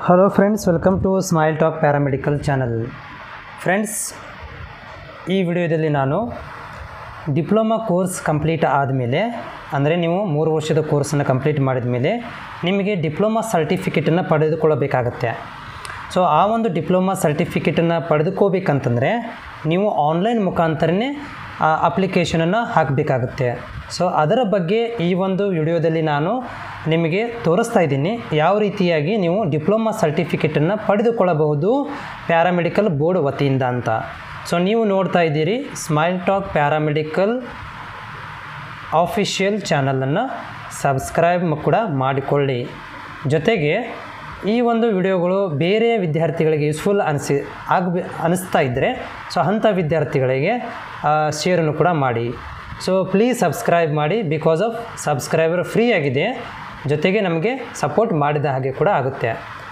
hello friends welcome to Smile Talk paramedical channel friends ಈ ವಿಡಿಯೋದಲ್ಲಿ ನಾನು ಡಿಪ್ಲೊಮಾ ಕೋರ್ಸ್ ಕಂಪ್ಲೀಟ್ ಆದಮೇಲೆ ಅಂದರೆ ನೀವು ಮೂರು ವರ್ಷದ ಕೋರ್ಸನ್ನು ಕಂಪ್ಲೀಟ್ ಮಾಡಿದ ಮೇಲೆ ನಿಮಗೆ ಡಿಪ್ಲೊಮಾ ಸರ್ಟಿಫಿಕೇಟನ್ನು ಪಡೆದುಕೊಳ್ಳಬೇಕಾಗತ್ತೆ ಸೊ ಆ ಒಂದು ಡಿಪ್ಲೊಮಾ ಸರ್ಟಿಫಿಕೇಟನ್ನು ಪಡೆದುಕೋಬೇಕಂತಂದರೆ ನೀವು ಆನ್ಲೈನ್ ಮುಖಾಂತರನೇ ಆ ಅಪ್ಲಿಕೇಶನನ್ನು ಹಾಕಬೇಕಾಗುತ್ತೆ ಸೊ ಅದರ ಬಗ್ಗೆ ಈ ಒಂದು ವಿಡಿಯೋದಲ್ಲಿ ನಾನು ನಿಮಗೆ ತೋರಿಸ್ತಾ ಇದ್ದೀನಿ ಯಾವ ರೀತಿಯಾಗಿ ನೀವು ಡಿಪ್ಲೊಮಾ ಸರ್ಟಿಫಿಕೇಟನ್ನು ಪಡೆದುಕೊಳ್ಳಬಹುದು ಪ್ಯಾರಾಮೆಡಿಕಲ್ ಬೋರ್ಡ್ ವತಿಯಿಂದ ಅಂತ ಸೊ ನೀವು ನೋಡ್ತಾ ಇದ್ದೀರಿ ಸ್ಮೈಲ್ ಟಾಕ್ ಪ್ಯಾರಾಮೆಡಿಕಲ್ ಆಫಿಷಿಯಲ್ ಚಾನಲನ್ನು ಸಬ್ಸ್ಕ್ರೈಬ್ ಕೂಡ ಮಾಡಿಕೊಳ್ಳಿ ಜೊತೆಗೆ ಈ ಒಂದು ವಿಡಿಯೋಗಳು ಬೇರೆ ವಿದ್ಯಾರ್ಥಿಗಳಿಗೆ ಯೂಸ್ಫುಲ್ ಅನಿಸಿ ಆಗ ಅನಿಸ್ತಾ ಇದ್ದರೆ ಸೊ ಅಂಥ ವಿದ್ಯಾರ್ಥಿಗಳಿಗೆ ಶೇರನ್ನು ಕೂಡ ಮಾಡಿ ಸೊ ಪ್ಲೀಸ್ ಸಬ್ಸ್ಕ್ರೈಬ್ ಮಾಡಿ ಬಿಕಾಸ್ ಆಫ್ ಸಬ್ಸ್ಕ್ರೈಬರ್ ಫ್ರೀ ಆಗಿದೆ ಜೊತೆಗೆ ನಮಗೆ ಸಪೋರ್ಟ್ ಮಾಡಿದ ಹಾಗೆ ಕೂಡ ಆಗುತ್ತೆ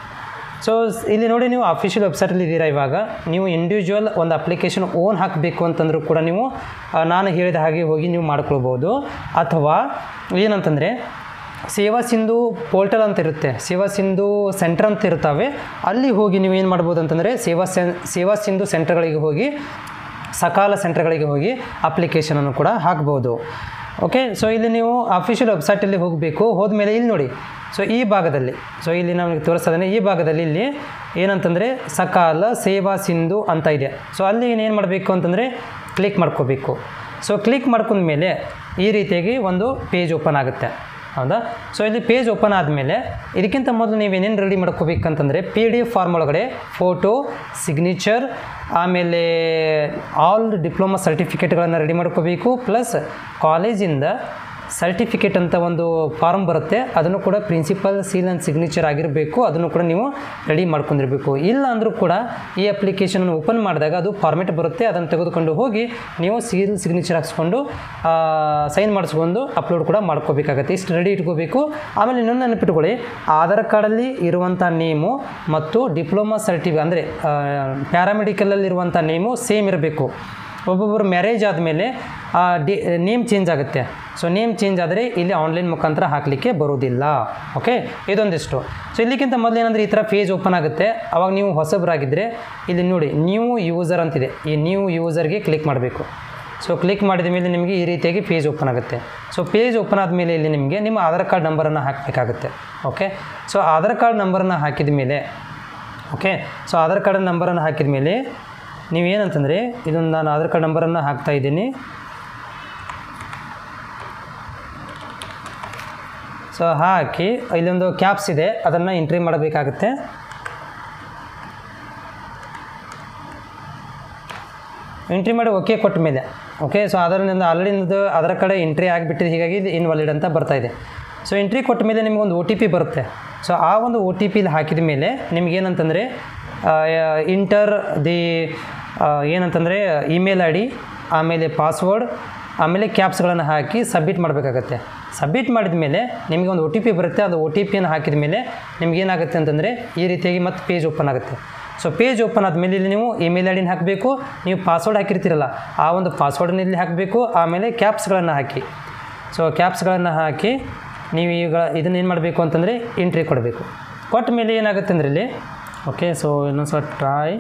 ಸೊ ಇಲ್ಲಿ ನೋಡಿ ನೀವು ಅಫಿಷಿಯಲ್ ವೆಬ್ಸೈಟಲ್ಲಿ ಇದ್ದೀರಾ ಇವಾಗ ನೀವು ಇಂಡಿವಿಜುವಲ್ ಒಂದು ಅಪ್ಲಿಕೇಶನ್ ಓನ್ ಹಾಕಬೇಕು ಅಂತಂದರೂ ಕೂಡ ನೀವು ಆ, ನಾನು ಹೇಳಿದ ಹಾಗೆ ಹೋಗಿ ನೀವು ಮಾಡ್ಕೊಳ್ಬೋದು ಅಥವಾ ಏನಂತಂದರೆ ಸೇವಾ ಸಿಂಧು ಪೋರ್ಟಲ್ ಅಂತ ಇರುತ್ತೆ ಸೇವಾ ಸಿಂಧು ಸೆಂಟರ್ ಅಂತ ಇರ್ತವೆ ಅಲ್ಲಿ ಹೋಗಿ ನೀವು ಏನು ಮಾಡ್ಬೋದು ಅಂತಂದರೆ ಸೇವಾ ಸೆನ್ ಸೇವಾ ಸಿಂಧು ಸೆಂಟರ್ಗಳಿಗೆ ಹೋಗಿ ಸಕಾಲ ಸೆಂಟರ್ಗಳಿಗೆ ಹೋಗಿ ಅಪ್ಲಿಕೇಶನನ್ನು ಕೂಡ ಹಾಕ್ಬೋದು ಓಕೆ ಸೊ ಇಲ್ಲಿ ನೀವು ಅಫಿಷಿಯಲ್ ವೆಬ್ಸೈಟಲ್ಲಿ ಹೋಗಬೇಕು ಹೋದ್ಮೇಲೆ ಇಲ್ಲಿ ನೋಡಿ ಸೊ ಈ ಭಾಗದಲ್ಲಿ ಸೊ ಇಲ್ಲಿ ನಮಗೆ ತೋರಿಸ್ತಾ ಇದ್ದೇನೆ ಈ ಭಾಗದಲ್ಲಿ ಇಲ್ಲಿ ಏನಂತಂದರೆ ಸಕಾಲ ಸೇವಾ ಸಿಂಧು ಅಂತ ಇದೆ ಸೊ ಅಲ್ಲಿ ಏನು ಮಾಡಬೇಕು ಅಂತಂದರೆ ಕ್ಲಿಕ್ ಮಾಡ್ಕೋಬೇಕು ಸೊ ಕ್ಲಿಕ್ ಮಾಡ್ಕೊಂಡ್ಮೇಲೆ ಈ ರೀತಿಯಾಗಿ ಒಂದು ಪೇಜ್ ಓಪನ್ ಆಗುತ್ತೆ ಹೌದಾ ಸೊ ಇಲ್ಲಿ ಪೇಜ್ ಓಪನ್ ಆದಮೇಲೆ ಇದಕ್ಕಿಂತ ಮೊದಲು ನೀವು ಏನೇನು ರೆಡಿ ಮಾಡ್ಕೋಬೇಕಂತಂದರೆ ಪಿ ಡಿ ಎಫ್ ಫಾರ್ಮ್ ಒಳಗಡೆ ಫೋಟೋ ಸಿಗ್ನೇಚರ್ ಆಮೇಲೆ ಆಲ್ ಡಿಪ್ಲೊಮಾ ಸರ್ಟಿಫಿಕೇಟ್ಗಳನ್ನು ರೆಡಿ ಮಾಡ್ಕೋಬೇಕು ಪ್ಲಸ್ ಕಾಲೇಜಿಂದ ಸರ್ಟಿಫಿಕೇಟ್ ಅಂತ ಒಂದು ಫಾರ್ಮ್ ಬರುತ್ತೆ ಅದನ್ನು ಕೂಡ ಪ್ರಿನ್ಸಿಪಲ್ ಸೀಲ್ ಆ್ಯಂಡ್ ಸಿಗ್ನೇಚರ್ ಆಗಿರಬೇಕು ಅದನ್ನು ಕೂಡ ನೀವು ರೆಡಿ ಮಾಡ್ಕೊಂಡಿರಬೇಕು ಇಲ್ಲ ಅಂದರೂ ಕೂಡ ಈ ಅಪ್ಲಿಕೇಶನನ್ನು ಓಪನ್ ಮಾಡಿದಾಗ ಅದು ಫಾರ್ಮೆಟ್ ಬರುತ್ತೆ ಅದನ್ನು ತೆಗೆದುಕೊಂಡು ಹೋಗಿ ನೀವು ಸೀಲ್ ಸಿಗ್ನೇಚರ್ ಹಾಕ್ಸ್ಕೊಂಡು ಸೈನ್ ಮಾಡಿಸ್ಕೊಂಡು ಅಪ್ಲೋಡ್ ಕೂಡ ಮಾಡ್ಕೋಬೇಕಾಗತ್ತೆ ಇಷ್ಟು ರೆಡಿ ಇಟ್ಕೋಬೇಕು ಆಮೇಲೆ ಇನ್ನೊಂದು ನೆನಪಿಟ್ಕೊಳ್ಳಿ ಆಧಾರ್ ಕಾರ್ಡಲ್ಲಿ ಇರುವಂಥ ನೇಮು ಮತ್ತು ಡಿಪ್ಲೊಮಾ ಸರ್ಟಿಫಿ ಅಂದರೆ ಪ್ಯಾರಾಮೆಡಿಕಲಲ್ಲಿರುವಂಥ ನೇಮು ಸೇಮ್ ಇರಬೇಕು ಒಬ್ಬೊಬ್ಬರು ಮ್ಯಾರೇಜ್ ಆದಮೇಲೆ ಡಿ ನೇಮ್ ಚೇಂಜ್ ಆಗುತ್ತೆ ಸೊ ನೇಮ್ ಚೇಂಜ್ ಆದರೆ ಇಲ್ಲಿ ಆನ್ಲೈನ್ ಮುಖಾಂತರ ಹಾಕಲಿಕ್ಕೆ ಬರೋದಿಲ್ಲ ಓಕೆ ಇದೊಂದಿಷ್ಟು ಸೊ ಇಲ್ಲಿಗಿಂತ ಮೊದಲು ಏನಂದರೆ ಈ ಥರ ಪೇಜ್ ಓಪನ್ ಆಗುತ್ತೆ ಅವಾಗ ನೀವು ಹೊಸಬರಾಗಿದ್ದರೆ ಇಲ್ಲಿ ನೋಡಿ ನ್ಯೂ ಯೂಸರ್ ಅಂತಿದೆ ಈ ನ್ಯೂ ಯೂಸರ್ಗೆ ಕ್ಲಿಕ್ ಮಾಡಬೇಕು ಸೊ ಕ್ಲಿಕ್ ಮಾಡಿದ ಮೇಲೆ ನಿಮಗೆ ಈ ರೀತಿಯಾಗಿ ಪೇಜ್ ಓಪನ್ ಆಗುತ್ತೆ ಸೊ ಪೇಜ್ ಓಪನ್ ಆದಮೇಲೆ ಇಲ್ಲಿ ನಿಮಗೆ ನಿಮ್ಮ ಆಧಾರ್ ಕಾರ್ಡ್ ನಂಬರನ್ನು ಹಾಕಬೇಕಾಗುತ್ತೆ ಓಕೆ ಸೊ ಆಧಾರ್ ಕಾರ್ಡ್ ನಂಬರನ್ನು ಹಾಕಿದ ಮೇಲೆ ಓಕೆ ಸೊ ಆಧಾರ್ ಕಾರ್ಡ್ ನಂಬರನ್ನು ಹಾಕಿದ ಮೇಲೆ ನೀವೇನಂತಂದರೆ ಇದೊಂದು ನಾನು ಆಧಾರ್ ಕಾರ್ಡ್ ನಂಬರನ್ನು ಹಾಕ್ತಾ ಇದ್ದೀನಿ ಸೊ ಹಾಕಿ ಇಲ್ಲೊಂದು ಕ್ಯಾಪ್ಸ್ ಇದೆ ಅದನ್ನು ಎಂಟ್ರಿ ಮಾಡಬೇಕಾಗುತ್ತೆ ಎಂಟ್ರಿ ಮಾಡಿ ಓಕೆ ಕೊಟ್ಟ ಮೇಲೆ ಓಕೆ ಸೊ ಅದರಿಂದ ಆಲ್ರೆಡಿ ಅದರ ಕಡೆ ಎಂಟ್ರಿ ಆಗಿಬಿಟ್ಟಿದೆ ಹೀಗಾಗಿ ಇದು ಇನ್ವಾಲಿಡ್ ಅಂತ ಬರ್ತಾ ಇದೆ ಸೊ ಎಂಟ್ರಿ ಕೊಟ್ಟ ಮೇಲೆ ನಿಮಗೊಂದು ಒ ಟಿ ಪಿ ಬರುತ್ತೆ ಸೊ ಆ ಒಂದು ಒ ಟಿ ಪಿಲಿ ಹಾಕಿದ ಮೇಲೆ ನಿಮಗೇನಂತಂದರೆ ಇಂಟರ್ ದಿ ಏನಂತಂದರೆ ಇಮೇಲ್ ಐ ಡಿ ಆಮೇಲೆ ಪಾಸ್ವರ್ಡ್ ಆಮೇಲೆ ಕ್ಯಾಪ್ಸ್ಗಳನ್ನು ಹಾಕಿ ಸಬ್ಮಿಟ್ ಮಾಡಬೇಕಾಗತ್ತೆ ಸಬ್ಮಿಟ್ ಮಾಡಿದ ಮೇಲೆ ನಿಮಗೆ ಒಂದು ಒ ಟಿ ಪಿ ಬರುತ್ತೆ ಅದು ಒ ಟಿ ಪಿಯನ್ನು ಹಾಕಿದ ಮೇಲೆ ನಿಮಗೇನಾಗುತ್ತೆ ಅಂತಂದರೆ ಈ ರೀತಿಯಾಗಿ ಮತ್ತೆ ಪೇಜ್ ಓಪನ್ ಆಗುತ್ತೆ ಸೊ ಪೇಜ್ ಓಪನ್ ಆದಮೇಲೆ ಇಲ್ಲಿ ನೀವು ಇಮೇಲ್ ಐ ಡಿನ ಹಾಕಬೇಕು ನೀವು ಪಾಸ್ವರ್ಡ್ ಹಾಕಿರ್ತೀರಲ್ಲ ಆ ಒಂದು ಪಾಸ್ವರ್ಡನ್ನ ಇಲ್ಲಿ ಹಾಕಬೇಕು ಆಮೇಲೆ ಕ್ಯಾಪ್ಸ್ಗಳನ್ನು ಹಾಕಿ ಸೊ ಕ್ಯಾಪ್ಸ್ಗಳನ್ನು ಹಾಕಿ ನೀವು ಈಗ ಇದನ್ನು ಏನು ಮಾಡಬೇಕು ಅಂತಂದರೆ ಎಂಟ್ರಿ ಕೊಡಬೇಕು ಕೊಟ್ಟ ಮೇಲೆ ಏನಾಗುತ್ತೆ ಅಂದರೆ ಇಲ್ಲಿ ಓಕೆ ಸೊ ಇನ್ನೊಂದು ಸ್ವಲ್ಪ ಟ್ರೈ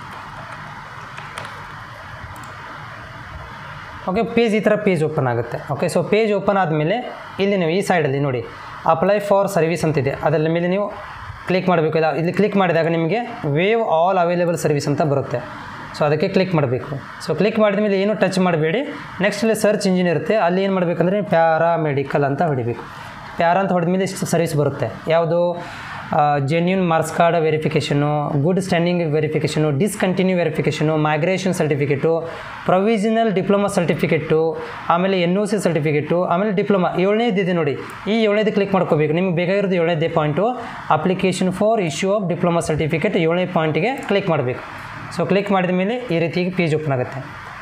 ಓಕೆ ಪೇಜ್ ಈ ಥರ ಪೇಜ್ ಓಪನ್ ಆಗುತ್ತೆ ಓಕೆ ಸೊ ಪೇಜ್ ಓಪನ್ ಆದಮೇಲೆ ಇಲ್ಲಿ ನೀವು ಈ ಸೈಡಲ್ಲಿ ನೋಡಿ ಅಪ್ಲೈ ಫಾರ್ ಸರ್ವಿಸ್ ಅಂತಿದೆ ಅದರ ಮೇಲೆ ನೀವು ಕ್ಲಿಕ್ ಮಾಡಬೇಕು ಇಲ್ಲ ಇಲ್ಲಿ ಕ್ಲಿಕ್ ಮಾಡಿದಾಗ ನಿಮಗೆ ವೇವ್ ಆಲ್ ಅವೈಲೇಬಲ್ ಸರ್ವಿಸ್ ಅಂತ ಬರುತ್ತೆ ಸೊ ಅದಕ್ಕೆ ಕ್ಲಿಕ್ ಮಾಡಬೇಕು ಸೊ ಕ್ಲಿಕ್ ಮಾಡಿದ ಮೇಲೆ ಏನು ಟಚ್ ಮಾಡಬೇಡಿ ನೆಕ್ಸ್ಟ್ ಇಲ್ಲಿ ಸರ್ಚ್ ಇಂಜಿನ್ ಇರುತ್ತೆ ಅಲ್ಲಿ ಏನು ಮಾಡಬೇಕಂದ್ರೆ ಪ್ಯಾರಾಮೆಡಿಕಲ್ ಅಂತ ಹೊಡಿಬೇಕು ಪ್ಯಾರಾ ಅಂತ ಹೊಡೆದ ಮೇಲೆ ಇಷ್ಟು ಸರ್ವಿಸ್ ಬರುತ್ತೆ ಯಾವುದು genuine marks card verification good standing verification discontinue verification migration certificate provisional diploma certificate ಆಮೇಲೆ ಎನ್ ಒ ಸಿ ಸರ್ಟಿಫಿಕೇಟು ಆಮೇಲೆ ಡಿಪ್ಲೊಮಾ ಏಳನೇದಿದೆ ನೋಡಿ ಈ ಏಳನೇದು ಕ್ಲಿಕ್ ಮಾಡ್ಕೋಬೇಕು ನಿಮ್ಗೆ ಬೇಕಾಗಿರೋದು ಏಳನೇದೇ point application for issue of diploma certificate ಏಳನೇ ಪಾಯಿಂಟಿಗೆ ಕ್ಲಿಕ್ ಮಾಡಬೇಕು ಸೊ ಕ್ಲಿಕ್ ಮಾಡಿದ ಮೇಲೆ ಈ ರೀತಿಯಾಗಿ ಪೇಜ್ ಓಪನ್ ಆಗುತ್ತೆ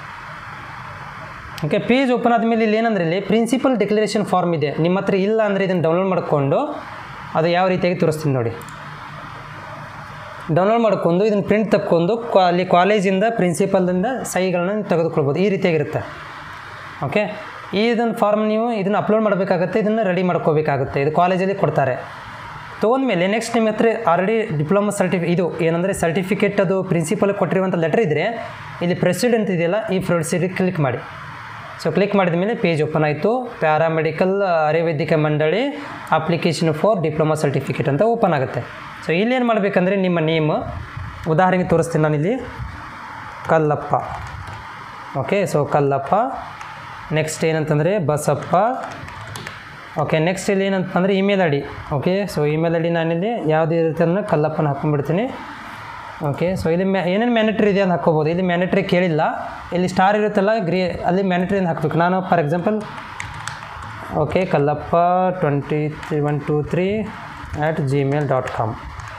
ಓಕೆ ಪೇಜ್ ಓಪನ್ ಆದಮೇಲೆ ಇಲ್ಲಿ ಏನಂದ್ರೆ ಇಲ್ಲಿ ಪ್ರಿನ್ಸಿಪಲ್ ಡಿಕ್ಲರೇಷನ್ ಫಾರ್ಮ್ ಇದೆ ನಿಮ್ಮ ಹತ್ರ ಇಲ್ಲ ಅಂದರೆ ಇದನ್ನು ಡೌನ್ಲೋಡ್ ಮಾಡಿಕೊಂಡು ಅದು ಯಾವ ರೀತಿಯಾಗಿ ತೋರಿಸ್ತೀನಿ ನೋಡಿ ಡೌನ್ಲೋಡ್ ಮಾಡ್ಕೊಂಡು ಇದನ್ನು ಪ್ರಿಂಟ್ ತಕ್ಕೊಂಡು ಕ್ವಾ- ಅಲ್ಲಿ ಕಾಲೇಜಿಂದ ಪ್ರಿನ್ಸಿಪಲ್ದಿಂದ ಸಹಿಗಳನ್ನ ತೆಗೆದುಕೊಳ್ಬೋದು ಈ ರೀತಿಯಾಗಿರುತ್ತೆ ಓಕೆ ಈ ಇದನ್ನು ಫಾರ್ಮ್ ನೀವು ಇದನ್ನು ಅಪ್ಲೋಡ್ ಮಾಡಬೇಕಾಗತ್ತೆ ಇದನ್ನು ರೆಡಿ ಮಾಡ್ಕೋಬೇಕಾಗುತ್ತೆ ಇದು ಕಾಲೇಜಲ್ಲಿ ಕೊಡ್ತಾರೆ ತೊಗೊಂಡ್ಮೇಲೆ ನೆಕ್ಸ್ಟ್ ನಿಮ್ಮ ಹತ್ರ ಆಲ್ರೆಡಿ ಡಿಪ್ಲೊಮಾ ಸರ್ಟಿಫಿ ಇದು ಏನಂದರೆ ಸರ್ಟಿಫಿಕೇಟ್ ಅದು ಪ್ರಿನ್ಸಿಪಲ್ ಕೊಟ್ಟಿರುವಂಥ ಲೆಟರ್ ಇದ್ದರೆ ಇಲ್ಲಿ ಪ್ರೊಸೀಡ್ ಅಂತ ಇದೆಯಲ್ಲ ಈ ಪ್ರೊಸೀಡಿಗೆ ಕ್ಲಿಕ್ ಮಾಡಿ ಸೊ ಕ್ಲಿಕ್ ಮಾಡಿದ ಮೇಲೆ ಪೇಜ್ ಓಪನ್ ಆಯಿತು ಪ್ಯಾರಾಮೆಡಿಕಲ್ ಆರ್ಯವೈದ್ಯಕ ಮಂಡಳಿ ಅಪ್ಲಿಕೇಶನ್ ಫಾರ್ ಡಿಪ್ಲೊಮಾ ಸರ್ಟಿಫಿಕೇಟ್ ಅಂತ ಓಪನ್ ಆಗುತ್ತೆ ಸೊ ಇಲ್ಲಿ ಏನು ಮಾಡಬೇಕಂದ್ರೆ ನಿಮ್ಮ ನೇಮ್ ಉದಾಹರಣೆಗೆ ತೋರಿಸ್ತೀನಿ ನಾನಿಲ್ಲಿ Kallappa okay so Kallappa next ಏನಂತಂದರೆ ಬಸಪ್ಪ ಓಕೆ ನೆಕ್ಸ್ಟ್ ಇಲ್ಲಿ ಏನಂತಂದರೆ email I D okay so email I D ನಾನಿಲ್ಲಿ ಯಾವುದೇ ಇರುತ್ತೆ ಅನ್ನೋ ಕಲ್ಲಪ್ಪನ ಹಾಕ್ಕೊಂಡ್ಬಿಡ್ತೀನಿ ಓಕೆ ಸೊ ಇಲ್ಲಿ ಮ್ಯಾ ಏನೇನು ಮ್ಯಾನಿಟ್ರಿ ಇದೆ ಅಂತ ಹಾಕ್ಕೋಬೋದು ಇಲ್ಲಿ ಮ್ಯಾನಿಟ್ರಿ ಕೇಳಿಲ್ಲ ಇಲ್ಲಿ ಸ್ಟಾರ್ ಇರುತ್ತಲ್ಲ ಗ್ರೀ ಅಲ್ಲಿ ಮ್ಯಾನಿಟ್ರಿ ಅಂತ ಹಾಕಬೇಕು ನಾನು for example okay Kallappa twenty three one two three at Gmail dot com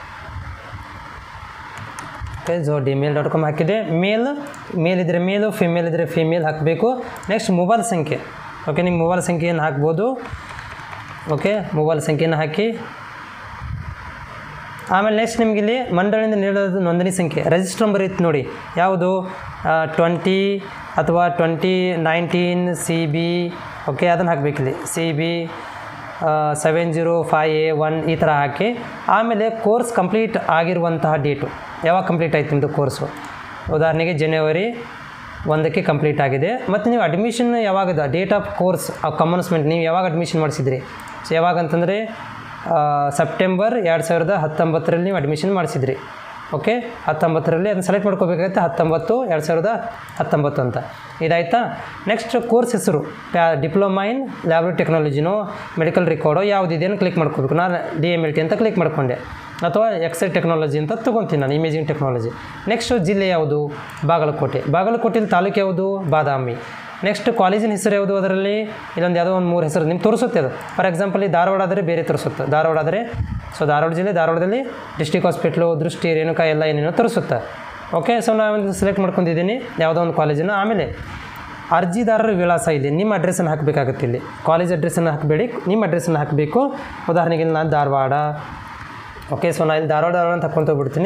okay so Gmail dot com ಹಾಕಿದೆ ಮೇಲ್ ಮೇಲ್ ಇದ್ದರೆ ಮೇಲು ಫಿಮೇಲ್ ಇದ್ದರೆ ಫಿಮೇಲ್ ಹಾಕಬೇಕು ನೆಕ್ಸ್ಟ್ ಮೊಬೈಲ್ ಸಂಖ್ಯೆ ಓಕೆ ನಿಮ್ಮ ಮೊಬೈಲ್ ಸಂಖ್ಯೆಯನ್ನು ಹಾಕ್ಬೋದು ಓಕೆ ಮೊಬೈಲ್ ಸಂಖ್ಯೆಯನ್ನು ಹಾಕಿ ಆಮೇಲೆ ನೆಕ್ಸ್ಟ್ ನಿಮಗೆ ಇಲ್ಲಿ ಮಂಡಳಿಯಿಂದ ನೀಡೋದು ನೋಂದಣಿ ಸಂಖ್ಯೆ ರಿಜಿಸ್ಟರ್ ನಂಬರ್ ಇತ್ತು ನೋಡಿ ಯಾವುದು ಟ್ವೆಂಟಿ ಅಥವಾ twenty nineteen C B okay ಅದನ್ನು ಹಾಕಬೇಕಿಲ್ಲಿ C B seven zero five A one ಈ ಥರ ಹಾಕಿ ಆಮೇಲೆ ಕೋರ್ಸ್ ಕಂಪ್ಲೀಟ್ ಆಗಿರುವಂತಹ ಡೇಟು ಯಾವಾಗ ಕಂಪ್ಲೀಟ್ ಆಯ್ತು ನಿಮ್ಮದು ಕೋರ್ಸು ಉದಾಹರಣೆಗೆ ಜನವರಿ ಒಂದಕ್ಕೆ ಕಂಪ್ಲೀಟ್ ಆಗಿದೆ ಮತ್ತು ನೀವು ಅಡ್ಮಿಷನ್ ಯಾವಾಗದ ಡೇಟ್ ಆಫ್ ಕೋರ್ಸ್ ಕಮನ್ಸ್ಮೆಂಟ್ ನೀವು ಯಾವಾಗ ಅಡ್ಮಿಷನ್ ಮಾಡಿಸಿದ್ರಿ ಸೊ ಯಾವಾಗ ಅಂತಂದರೆ ಸೆಪ್ಟೆಂಬರ್ ಎರಡು ಸಾವಿರದ ಹತ್ತೊಂಬತ್ತರಲ್ಲಿ ನೀವು ಅಡ್ಮಿಷನ್ ಮಾಡಿಸಿದ್ರಿ ಓಕೆ ಹತ್ತೊಂಬತ್ತರಲ್ಲಿ ಅದನ್ನು ಸೆಲೆಕ್ಟ್ ಮಾಡ್ಕೋಬೇಕಾಗುತ್ತೆ ಹತ್ತೊಂಬತ್ತು ಎರಡು ಸಾವಿರದ ಹತ್ತೊಂಬತ್ತು ಅಂತ ಇದಾಯ್ತಾ ನೆಕ್ಸ್ಟ್ ಕೋರ್ಸ್ ಹೆಸರು ಪ್ಯಾ ಡಿಪ್ಲೊಮಾ ಇನ್ ಲ್ಯಾಬ್ರೇಟರಿ ಟೆಕ್ನಾಲಜಿನೋ ಮೆಡಿಕಲ್ ರೆಕಾರ್ಡೋ ಯಾವುದಿದೆ ಅಂತ ಕ್ಲಿಕ್ ಮಾಡ್ಕೋಬೇಕು ನಾನು ಡಿ ಎಮ್ ಎಲ್ ಟಿ ಅಂತ ಕ್ಲಿಕ್ ಮಾಡ್ಕೊಂಡೆ ಅಥವಾ ಎಕ್ಸೆಲ್ ಟೆಕ್ನಾಲಜಿ ಅಂತ ತೊಗೊತೀನಿ ನಾನು ಇಮೇಜಿಂಗ್ ಟೆಕ್ನಾಲಜಿ ನೆಕ್ಸ್ಟು ಜಿಲ್ಲೆ ಯಾವುದು ಬಾಗಲಕೋಟೆ ಬಾಗಲಕೋಟೆಯಲ್ಲಿ ತಾಲೂಕು ಯಾವುದು ಬಾದಾಮಿ ನೆಕ್ಸ್ಟ್ ಕಾಲೇಜಿನ ಹೆಸರು ಯಾವುದು ಅದರಲ್ಲಿ ಇಲ್ಲೊಂದು ಯಾವುದೋ ಒಂದು ಮೂರು ಹೆಸರು ನಿಮ್ಗೆ ತೋರಿಸುತ್ತೆ ಅದು ಫಾರ್ ಎಕ್ಸಾಂಪಲ್ ಈ ಧಾರವಾಡ ಆದರೆ ಬೇರೆ ತೋರಿಸುತ್ತೆ ಧಾರವಾಡ ಆದರೆ ಸೊ ಧಾರವಾಡ ಜಿಲ್ಲೆ ಧಾರವಾಡದಲ್ಲಿ ಡಿಸ್ಟಿಕ್ ಹಾಸ್ಪಿಟ್ಲು ದೃಷ್ಟಿ ರೇಣುಕಾ ಎಲ್ಲ ಏನೇನೋ ತೋರಿಸುತ್ತೆ ಓಕೆ ಸೊ ನಾನು ಸೆಲೆಕ್ಟ್ ಮಾಡ್ಕೊಂಡಿದ್ದೀನಿ ಯಾವುದೋ ಒಂದು ಕಾಲೇಜನ್ನು ಆಮೇಲೆ ಅರ್ಜಿದಾರರ ವಿಳಾಸ ಇಲ್ಲಿ ನಿಮ್ಮ ಅಡ್ರೆಸ್ಸನ್ನು ಹಾಕಬೇಕಾಗುತ್ತೆ ಇಲ್ಲಿ ಕಾಲೇಜ್ ಅಡ್ರೆಸ್ಸನ್ನು ಹಾಕಬೇಡಿ ನಿಮ್ಮ ಅಡ್ರೆಸ್ಸನ್ನು ಹಾಕಬೇಕು ಉದಾಹರಣೆಗೆ ಇಲ್ಲಿ ನಾನು ಧಾರವಾಡ ಓಕೆ ಸೊ ನಾನು ಇಲ್ಲಿ ಧಾರವಾಡ ಧಾರವಾಡ ಅಂತ ಹಾಕ್ಕೊಂತ ಹೋಗ್ಬಿಡ್ತೀನಿ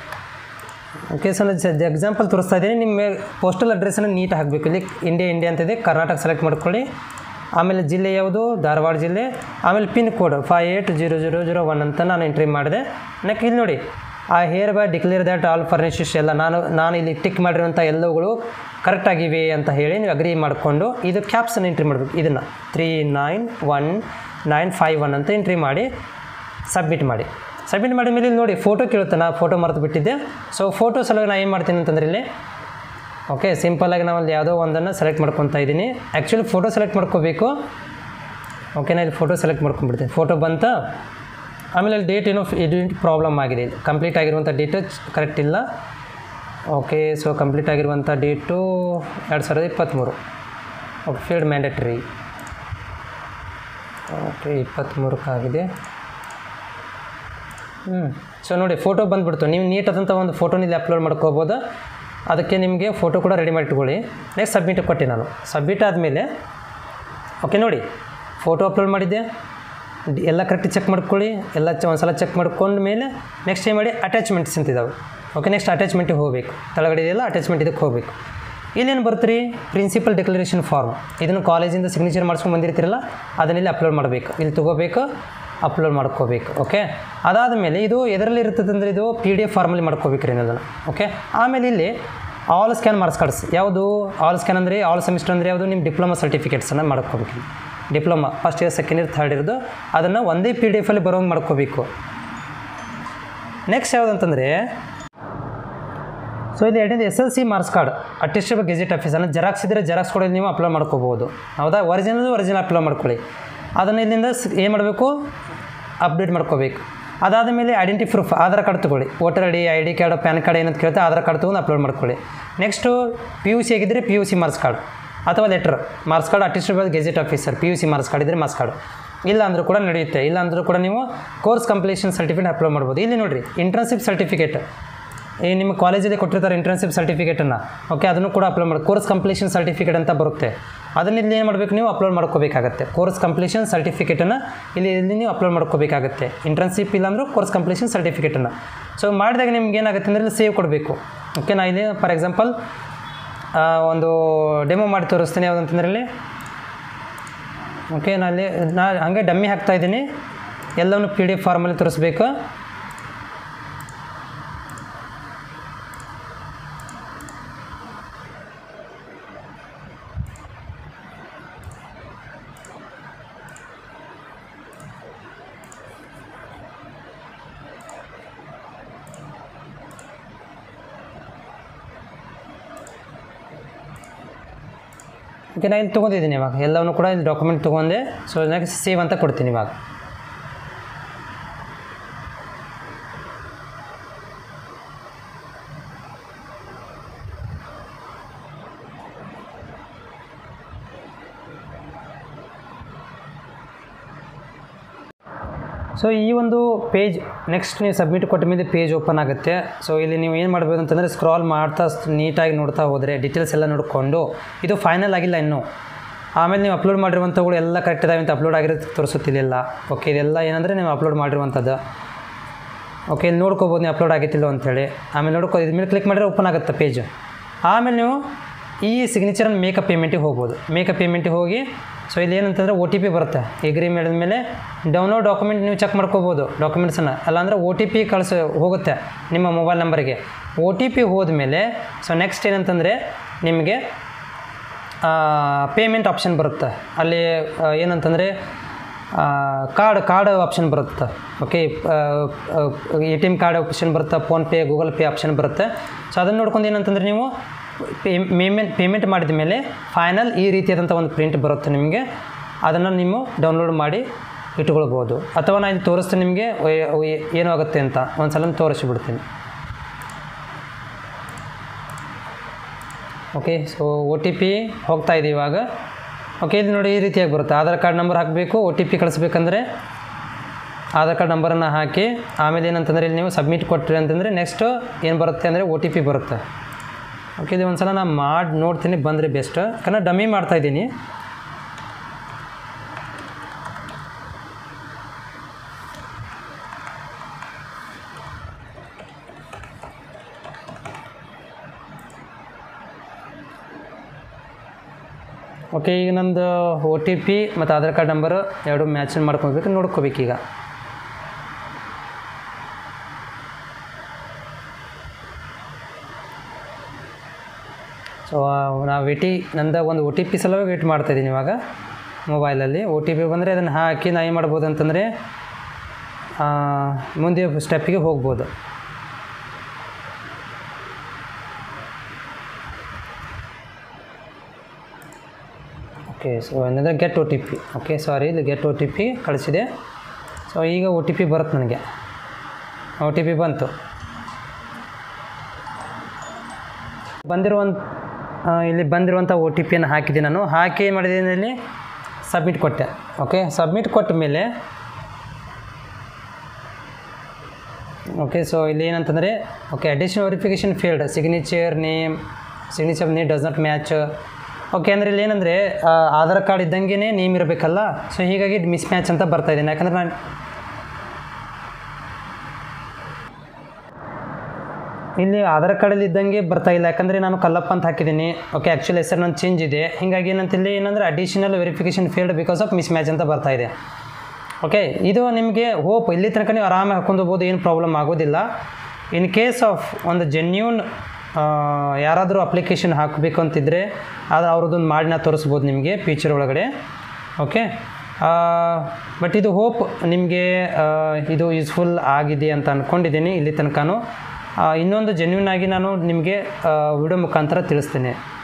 ಓಕೆ ಸೊ ನಾನು ಎಕ್ಸಾಂಪಲ್ ತೋರಿಸ್ತಾ ಇದ್ದೀನಿ ನಿಮ್ಮ ಪೋಸ್ಟಲ್ ಅಡ್ರೆಸ್ಸನ್ನು ನೀಟ್ ಹಾಕಬೇಕು ಇಲ್ಲಿ ಇಂಡಿಯಾ ಇಂಡಿಯಾ ಅಂತಿದೆ ಕರ್ನಾಟಕ ಸೆಲೆಕ್ಟ್ ಮಾಡ್ಕೊಳ್ಳಿ ಆಮೇಲೆ ಜಿಲ್ಲೆ ಯಾವುದು ಧಾರವಾಡ ಜಿಲ್ಲೆ ಆಮೇಲೆ pin code five eight zero zero zero one ಅಂತ ನಾನು ಎಂಟ್ರಿ ಮಾಡಿದೆ ನೆಕ್ ಇಲ್ಲಿ ನೋಡಿ ಆ hereby declare that all furnishes ಎಲ್ಲ ನಾನು ನಾನು ಇಲ್ಲಿ ಟಿಕ್ ಮಾಡಿರುವಂಥ ಎಲ್ಲವುಗಳು ಕರೆಕ್ಟಾಗಿವೆ ಅಂತ ಹೇಳಿ ನೀವು ಅಗ್ರಿ ಮಾಡಿಕೊಂಡು ಇದು ಕ್ಯಾಪ್ಸನ್ನು ಎಂಟ್ರಿ ಮಾಡಬೇಕು ಇದನ್ನು three nine one nine five one ಅಂತ ಎಂಟ್ರಿ ಮಾಡಿ ಸಬ್ಮಿಟ್ ಮಾಡಿ ಸಬ್ಮಿಟ್ ಮಾಡಿದ ಮೇಲೆ ಇಲ್ಲಿ ನೋಡಿ ಫೋಟೋ ಕೇಳುತ್ತೆ ನಾ ಫೋಟೋ ಮರೆತು ಬಿಟ್ಟಿದ್ದೆ ಸೊ ಫೋಟೋ ಸಲುವಾಗಿ ನಾನು ಏನು ಮಾಡ್ತೀನಿ ಅಂತಂದ್ರೆ ಇಲ್ಲಿ ಓಕೆ ಸಿಂಪಲ್ಲಾಗಿ ನಾವು ಅಲ್ಲಿ ಯಾವುದೋ ಒಂದನ್ನು ಸೆಲೆಕ್ಟ್ ಮಾಡ್ಕೊತಾ ಇದ್ದೀನಿ ಆ್ಯಕ್ಚುಲಿ ಫೋಟೋ ಸೆಲೆಕ್ಟ್ ಮಾಡ್ಕೋಬೇಕು ಓಕೆ ನಾನು ಇಲ್ಲಿ ಫೋಟೋ ಸೆಲೆಕ್ಟ್ ಮಾಡ್ಕೊಂಡ್ಬಿಡ್ತೀನಿ ಫೋಟೋ ಬಂತ ಆಮೇಲೆ ಅಲ್ಲಿ ಡೇಟ್ ಏನೋ ಎಡಿಟ್ ಪ್ರಾಬ್ಲಮ್ ಆಗಿದೆ ಇಲ್ಲಿ ಕಂಪ್ಲೀಟ್ ಆಗಿರುವಂಥ ಡೇಟು ಕರೆಕ್ಟ್ ಇಲ್ಲ ಓಕೆ ಸೊ ಕಂಪ್ಲೀಟ್ ಆಗಿರುವಂಥ ಡೇಟು ಎರಡು ಸಾವಿರದ ಇಪ್ಪತ್ತ್ಮೂರು ಓಕೆ ಫೀಲ್ಡ್ ಮ್ಯಾಂಡೇಟ್ರಿ ಓಕೆ ಇಪ್ಪತ್ತ್ಮೂರಕ್ಕಾಗಿದೆ ಹ್ಞೂ ಸೊ ನೋಡಿ ಫೋಟೋ ಬಂದುಬಿಡ್ತು ನೀವು ನೀಟಾದಂಥ ಒಂದು ಫೋಟೋನ ಇಲ್ಲಿ ಅಪ್ಲೋಡ್ ಮಾಡ್ಕೋಬೋದು ಅದಕ್ಕೆ ನಿಮಗೆ ಫೋಟೋ ಕೂಡ ರೆಡಿ ಮಾಡಿ ಇಟ್ಕೊಳ್ಳಿ ನೆಕ್ಸ್ಟ್ ಸಬ್ಮಿಟ್ ಕೊಟ್ಟೆ ನಾನು ಸಬ್ಮಿಟ್ ಆದಮೇಲೆ ಓಕೆ ನೋಡಿ ಫೋಟೋ ಅಪ್ಲೋಡ್ ಮಾಡಿದ್ದೆ ಡಿ- ಎಲ್ಲ ಕರೆಕ್ಟ್ ಚೆಕ್ ಮಾಡ್ಕೊಳ್ಳಿ ಎಲ್ಲ ಚ ಒಂದ್ಸಲ ಚೆಕ್ ಮಾಡ್ಕೊಂಡ ಮೇಲೆ ನೆಕ್ಸ್ಟ್ ಏನು ಮಾಡಿ ಅಟ್ಯಾಚ್ಮೆಂಟ್ಸ್ ಅಂತ ಇದಾವೆ ಓಕೆ ನೆಕ್ಸ್ಟ್ ಅಟ್ಯಾಚ್ಮೆಂಟಿಗೆ ಹೋಗಬೇಕು ತೆಳಗಡೆ ಇದೆಯಲ್ಲ ಅಟ್ಯಾಚ್ಮೆಂಟ್ ಇದಕ್ಕೆ ಹೋಗಬೇಕು ಇಲ್ಲೇನು ಬರುತ್ತೆ ರೀ ಪ್ರಿನ್ಸಿಪಲ್ ಡಿಕ್ಲರೇಷನ್ ಫಾರ್ಮ್ ಇದನ್ನು ಕಾಲೇಜಿಂದ ಸಿಗ್ನೇಚರ್ ಮಾಡ್ಸ್ಕೊಂಡು ಬಂದಿರ್ತೀರಲ್ಲ ಅದನ್ನ ಇಲ್ಲಿ ಅಪ್ಲೋಡ್ ಮಾಡಬೇಕು ಇಲ್ಲಿ ತೊಗೋಬೇಕು ಅಪ್ಲೋಡ್ ಮಾಡ್ಕೋಬೇಕು ಓಕೆ ಅದಾದ ಮೇಲೆ ಇದು ಎದರಲ್ಲಿ ಇರ್ತದೆ ಅಂದರೆ ಇದು ಪಿ ಡಿ ಎಫ್ ಫಾರ್ಮಲ್ಲಿ ಮಾಡ್ಕೋಬೇಕು ರೀ ಅದನ್ನು ಓಕೆ ಆಮೇಲೆ ಇಲ್ಲಿ ಆಲ್ ಸ್ಕ್ಯಾನ್ ಮಾರ್ಕ್ಸ್ ಕಾರ್ಡ್ಸ್ ಯಾವುದು ಆಲ್ ಸ್ಕ್ಯಾನ್ ಅಂದರೆ ಆಲ್ ಸೆಮಿಸ್ಟರ್ ಅಂದರೆ ಯಾವುದು ನಿಮ್ಮ ಡಿಪ್ಲೊಮಾ ಸರ್ಟಿಫಿಕೇಟ್ಸನ್ನು ಮಾಡ್ಕೋಬೇಕು diploma first year second year third ಇರೋದು ಅದನ್ನು ಒಂದೇ ಪಿ ಡಿ ಎಫಲ್ಲಿ ಬರೋಂಗೆ ಮಾಡ್ಕೋಬೇಕು ನೆಕ್ಸ್ಟ್ ಯಾವುದಂತಂದರೆ ಸೊ ಇದು ಎರಡನೇದು S L C marks card attestable gazette ಆಫೀಸನ್ನು ಜೆರಾಕ್ಸ್ ಇದ್ದರೆ ಜೆರಾಕ್ಸ್ ಕೂಡ ನೀವು ಅಪ್ಲೋಡ್ ಮಾಡ್ಕೋಬೋದು ಹೌದಾ ಒರಿಜಿನಲ್ ಒರಿಜಿನಲ್ ಅಪ್ಲೋಡ್ ಮಾಡ್ಕೊಳ್ಳಿ ಅದನ್ನು ಇಲ್ಲಿಂದ ಏನು ಮಾಡಬೇಕು ಅಪ್ಡೇಟ್ ಮಾಡ್ಕೋಬೇಕು ಅದಾದ ಮೇಲೆ ಐಡೆಂಟಿ ಪ್ರೂಫ್ ಆಧಾರ್ ಕಾರ್ಡ್ ತೊಗೊಳ್ಳಿ voter I D I D card PAN card ಏನಂತ ಕೇಳ್ತಾ ಆಧಾರ್ ಕಾರ್ಡ್ ತೊಗೊಂಡು ಅಪ್ಲೋಡ್ ಮಾಡ್ಕೊಳ್ಳಿ ನೆಕ್ಸ್ಟು ಪಿ ಯು ಸಿ ಆಗಿದ್ದರೆ P U C marks card ಅಥವಾ letter marks card attestable gazette officer P U C marks card ಇದ್ದರೆ marks card ಇಲ್ಲ ಅಂದರೂ ಕೂಡ ನಡೆಯುತ್ತೆ ಇಲ್ಲ ಅಂದರೂ ಕೂಡ ನೀವು ಕೋರ್ಸ್ ಕಂಪ್ಲೀಷನ್ ಸರ್ಟಿಫಿಕೇಟ್ ಅಪ್ಲೋಡ್ ಮಾಡ್ಬೋದು ಇಲ್ಲಿ ನೋಡಿರಿ ಇಂಟರ್ನ್ಶಿಪ್ ಸರ್ಟಿಫಿಕೇಟ್ ಈ ನಿಮ್ಮ ಕಾಲೇಜಲ್ಲಿ ಕೊಟ್ಟಿರ್ತಾರೆ ಇಂಟರ್ನ್ಶಿಪ್ ಸರ್ಟಿಫಿಕೇಟನ್ನು ಓಕೆ ಅದನ್ನು ಕೂಡ ಅಪ್ಲೋಡ್ ಮಾಡಿ ಕೋರ್ಸ್ ಕಂಪ್ಲೀಷನ್ ಸರ್ಟಿಫಿಕೇಟ್ ಅಂತ ಬರುತ್ತೆ ಅದನ್ನ ಇಲ್ಲಿ ಏನು ಮಾಡಬೇಕು ನೀವು ಅಪ್ಲೋಡ್ ಮಾಡ್ಕೋಬೇಕಾಗತ್ತೆ ಕೋರ್ಸ್ ಕಂಪ್ಲೀಷನ್ ಸರ್ಟಿಫಿಕೇಟನ್ನು ಇಲ್ಲಿ ಇಲ್ಲಿ ನೀವು ಅಪ್ಲೋಡ್ ಮಾಡ್ಕೋಬೇಕಾಗತ್ತೆ ಇಂಟರ್ನ್ಶಿಪ್ ಇಲ್ಲ ಅಂದರೂ ಕೋರ್ಸ್ ಕಂಪ್ಲೀಷನ್ ಸರ್ಟಿಫಿಕೇಟನ್ನು ಸೊ ಮಾಡಿದಾಗ ನಿಮ್ಗೆ ಏನಾಗುತ್ತೆ ಅಂದರೆ ಇಲ್ಲಿ ಸೇವ್ ಕೊಡಬೇಕು ಓಕೆ ನಾ ಇಲ್ಲಿ ಫಾರ್ ಎಕ್ಸಾಂಪಲ್ ಒಂದು ಡೆಮೋ ಮಾಡಿ ತೋರಿಸ್ತೀನಿ ಯಾವುದಂತಂದ್ರೆ ಇಲ್ಲಿ ಓಕೆ ನಾನು ಇಲ್ಲಿ ನಾ ಹಾಗೆ ಡಮ್ಮಿ ಹಾಕ್ತಾ ಇದ್ದೀನಿ ಎಲ್ಲವನ್ನು ಪಿ ಡಿ ಎಫ್ ಫಾರ್ಮಲ್ಲಿ ತೋರಿಸ್ಬೇಕು ಓಕೆ ನಾನು ಇಲ್ಲಿ ತೊಗೊಂಡಿದ್ದೀನಿ ಇವಾಗ ಎಲ್ಲವನ್ನು ಕೂಡ ಇಲ್ಲಿ ಡಾಕ್ಯುಮೆಂಟ್ ತೊಗೊಂಡೆ ಸೊ ನೆಕ್ಸ್ಟ್ ಸೇವ್ ಅಂತ ಕೊಡ್ತೀನಿ ಇವಾಗ ಸೊ ಈ ಒಂದು ಪೇಜ್ ನೆಕ್ಸ್ಟ್ ನೀವು ಸಬ್ಮಿಟ್ ಕೊಟ್ಟ ಮೇಲೆ ಪೇಜ್ ಓಪನ್ ಆಗುತ್ತೆ ಸೊ ಇಲ್ಲಿ ನೀವು ಏನು ಮಾಡ್ಬೋದು ಅಂತಂದರೆ ಸ್ಕ್ರಾಲ್ ಮಾಡ್ತಾ ನೀಟಾಗಿ ನೋಡ್ತಾ ಹೋದರೆ ಡೀಟೇಲ್ಸ್ ಎಲ್ಲ ನೋಡಿಕೊಂಡು ಇದು ಫೈನಲ್ ಆಗಿಲ್ಲ ಇನ್ನೂ ಆಮೇಲೆ ನೀವು ಅಪ್ಲೋಡ್ ಮಾಡಿರುವಂಥವುಗಳು ಎಲ್ಲ ಕರೆಕ್ಟ್ ಇದಾವೆ ಅಂತ ಅಪ್ಲೋಡ್ ಆಗಿರೋದು ತೋರಿಸುತ್ತಿಲ್ಲ ಓಕೆ ಇದೆಲ್ಲ ಏನಂದರೆ ನೀವು ಅಪ್ಲೋಡ್ ಮಾಡಿರುವಂಥದ್ದು ಓಕೆ ಇಲ್ಲಿ ನೋಡ್ಕೋಬೋದು ನೀವು ಅಪ್ಲೋಡ್ ಆಗೈತಿಲ್ಲ ಅಂಥೇಳಿ ಆಮೇಲೆ ನೋಡ್ಕೋ ಇದ್ರ ಮೇಲೆ ಕ್ಲಿಕ್ ಮಾಡಿದ್ರೆ ಓಪನ್ ಆಗುತ್ತೆ ಪೇಜ್ ಆಮೇಲೆ ನೀವು ಈ ಸಿಗ್ನೇಚರನ್ನು ಮೇಕಪ್ ಪೇಮೆಂಟಿಗೆ ಹೋಗ್ಬೋದು ಮೇಕಪ್ ಪೇಮೆಂಟಿಗೆ ಹೋಗಿ ಸೊ ಇಲ್ಲಿ ಏನಂತಂದರೆ ಒ ಟಿ ಪಿ ಬರುತ್ತೆ ಎಗ್ರಿ ಮಾಡಿದ ಮೇಲೆ ಡೌನ್ಲೋಡ್ ಡಾಕ್ಯುಮೆಂಟ್ ನೀವು ಚೆಕ್ ಮಾಡ್ಕೋಬೋದು ಡಾಕ್ಯುಮೆಂಟ್ಸನ್ನು ಅಲ್ಲಾಂದರೆ ಒ ಟಿ ಪಿ ಕಳಿಸ ಹೋಗುತ್ತೆ ನಿಮ್ಮ ಮೊಬೈಲ್ ನಂಬರಿಗೆ ಒ ಟಿ ಪಿ ಹೋದ್ಮೇಲೆ ಸೊ ನೆಕ್ಸ್ಟ್ ಏನಂತಂದರೆ ನಿಮಗೆ ಪೇಮೆಂಟ್ ಆಪ್ಷನ್ ಬರುತ್ತೆ ಅಲ್ಲಿ ಆ, ಏನಂತಂದರೆ ಕಾರ್ಡ್ ಕಾರ್ಡ್ ಆಪ್ಷನ್ ಬರುತ್ತೆ okay A T M card option ಬರುತ್ತೆ ಫೋನ್ಪೇ ಗೂಗಲ್ ಪೇ ಆಪ್ಷನ್ ಬರುತ್ತೆ ಸೊ ಅದನ್ನು ನೋಡ್ಕೊಂಡು ಏನಂತಂದರೆ ನೀವು ಪೇಮೆಂಟ್ ಪೇಮೆಂಟ್ ಮಾಡಿದ ಮೇಲೆ ಫೈನಲ್ ಈ ರೀತಿಯಾದಂಥ ಒಂದು ಪ್ರಿಂಟ್ ಬರುತ್ತೆ ನಿಮಗೆ ಅದನ್ನು ನೀವು ಡೌನ್ಲೋಡ್ ಮಾಡಿ ಇಟ್ಕೊಳ್ಬೋದು ಅಥವಾ ನಾನು ಇಲ್ಲಿ ತೋರಿಸ್ತೀನಿ ನಿಮಗೆ ಏನು ಆಗುತ್ತೆ ಅಂತ ಒಂದು ಸಲ ತೋರಿಸಿಬಿಡ್ತೀನಿ okay so O T P ಹೋಗ್ತಾ ಇದೆ ಇವಾಗ ಓಕೆ ಇದು ನೋಡಿ ಈ ರೀತಿಯಾಗಿ ಬರುತ್ತೆ ಆಧಾರ್ ಕಾರ್ಡ್ ನಂಬರ್ ಹಾಕಬೇಕು ಒ ಟಿ ಪಿ ಕಳಿಸ್ಬೇಕಂದ್ರೆ ಆಧಾರ್ ಕಾರ್ಡ್ ನಂಬರನ್ನು ಹಾಕಿ ಆಮೇಲೆ ಏನಂತಂದರೆ ಇಲ್ಲಿ ನೀವು ಸಬ್ಮಿಟ್ ಕೊಟ್ರಿ ಅಂತಂದರೆ ನೆಕ್ಸ್ಟು ಏನು ಬರುತ್ತೆ ಅಂದರೆ ಒ ಟಿ ಪಿ ಬರುತ್ತೆ ಓಕೆ ಇದು ಒಂದು ಸಲ ನಾನು ಮಾಡಿ ನೋಡ್ತೀನಿ ಬಂದರೆ ಬೆಸ್ಟ್ ಯಾಕಂದ್ರೆ ಡಮ್ಮಿ ಮಾಡ್ತಾಯಿದ್ದೀನಿ ಓಕೆ ಈಗ ನಂದು ಒ ಟಿ ಪಿ ಮತ್ತು ಆಧಾರ್ ಕಾರ್ಡ್ ನಂಬರು ಎರಡು ಮ್ಯಾಚ್ ಮಾಡ್ಕೊಬೇಕು ನೋಡ್ಕೋಬೇಕೀಗ ಸೊ ನಾವು ವೇಟಿ ನಂದು ಒಂದು ಒ ಟಿ ಪಿ ಸಲುವಾಗಿ ವೇಟ್ ಮಾಡ್ತಾಯಿದ್ದೀನಿ ಇವಾಗ ಮೊಬೈಲಲ್ಲಿ ಒ ಟಿ ಪಿ ಬಂದರೆ ಅದನ್ನು ಹಾಕಿ ನಾ ಏನು ಮಾಡ್ಬೋದು ಅಂತಂದರೆ ಆ, ಮುಂದೆ ಸ್ಟೆಪ್ಪಿಗೆ ಹೋಗ್ಬೋದು ಓಕೆ ಸೊ ಏನಂದರೆ get O T P okay sorry ಇದು ಗೆಟ್ ಒ ಟಿ ಪಿ ಕಳಿಸಿದೆ ಸೊ ಈಗ ಒ ಟಿ ಪಿ ಬರುತ್ತೆ ನನಗೆ ಒ ಟಿ ಪಿ ಬಂತು ಬಂದಿರುವಂಥ ಇಲ್ಲಿ ಬಂದಿರುವಂಥ ಒ ಟಿ ಪಿಯನ್ನು ಹಾಕಿದೆ ನಾನು ಹಾಕಿ ಏನು ಮಾಡಿದೆ ಇಲ್ಲಿ ಸಬ್ಮಿಟ್ ಕೊಟ್ಟೆ ಓಕೆ ಸಬ್ಮಿಟ್ ಕೊಟ್ಟ ಮೇಲೆ ಓಕೆ ಸೊ ಇಲ್ಲಿ ಏನಂತಂದರೆ okay additional verification field signature name signature name does not match okay ಅಂದರೆ ಇಲ್ಲಿ ಏನಂದರೆ ಆಧಾರ್ ಕಾರ್ಡ್ ಇದ್ದಂಗೆ ನೇಮ್ ಇರಬೇಕಲ್ಲ ಸೊ ಹೀಗಾಗಿ ಮಿಸ್ ಮ್ಯಾಚ್ ಅಂತ ಬರ್ತಾ ಇದ್ದೀನಿ ಯಾಕಂದರೆ ನಾನು ಇಲ್ಲಿ ಆಧಾರ್ ಕಾರ್ಡಲ್ಲಿ ಇದ್ದಂಗೆ ಬರ್ತಾ ಇಲ್ಲ ಯಾಕಂದರೆ ನಾನು ಕಲ್ಲಪ್ಪ ಅಂತ ಹಾಕಿದ್ದೀನಿ ಓಕೆ ಆ್ಯಕ್ಚುಲಿ ಹೆಸರು ನನ್ನ ಚೇಂಜ್ ಇದೆ ಹೀಗಾಗಿ ಏನಂತ ಇಲ್ಲಿ ಏನಂದರೆ additional verification field because of mismatch ಅಂತ ಬರ್ತಾ ಇದೆ ಓಕೆ ಇದು ನಿಮಗೆ ಹೋಪ್ ಇಲ್ಲಿ ತನಕ ನೀವು ಆರಾಮಾಗಿ ಹಾಕೊಂಡು ಹೋಗ್ಬೋದು ಏನು ಪ್ರಾಬ್ಲಮ್ ಆಗೋದಿಲ್ಲ ಇನ್ ಕೇಸ್ ಆಫ್ ಒಂದು ಜೆನ್ಯೂನ್ ಯಾರಾದರೂ ಅಪ್ಲಿಕೇಶನ್ ಹಾಕಬೇಕು ಅಂತಿದ್ದರೆ ಅದು ಅವ್ರದ್ದೊಂದು ಮಾಡಿ ನಾ ತೋರಿಸ್ಬೋದು ನಿಮಗೆ ಫ್ಯೂಚರ್ ಒಳಗಡೆ ಓಕೆ ಬಟ್ ಇದು ಹೋಪ್ ನಿಮಗೆ ಇದು ಯೂಸ್ಫುಲ್ ಆಗಿದೆ ಅಂತ ಅಂದ್ಕೊಂಡಿದ್ದೀನಿ ಇಲ್ಲಿ ತನಕನೂ ಆ, ಇನ್ನೊಂದು ಜೆನ್ಯೂನ್ ಆಗಿ ನಾನು ನಿಮಗೆ ವಿಡಿಯೋ ಮುಖಾಂತರ ತಿಳಿಸ್ತೇನೆ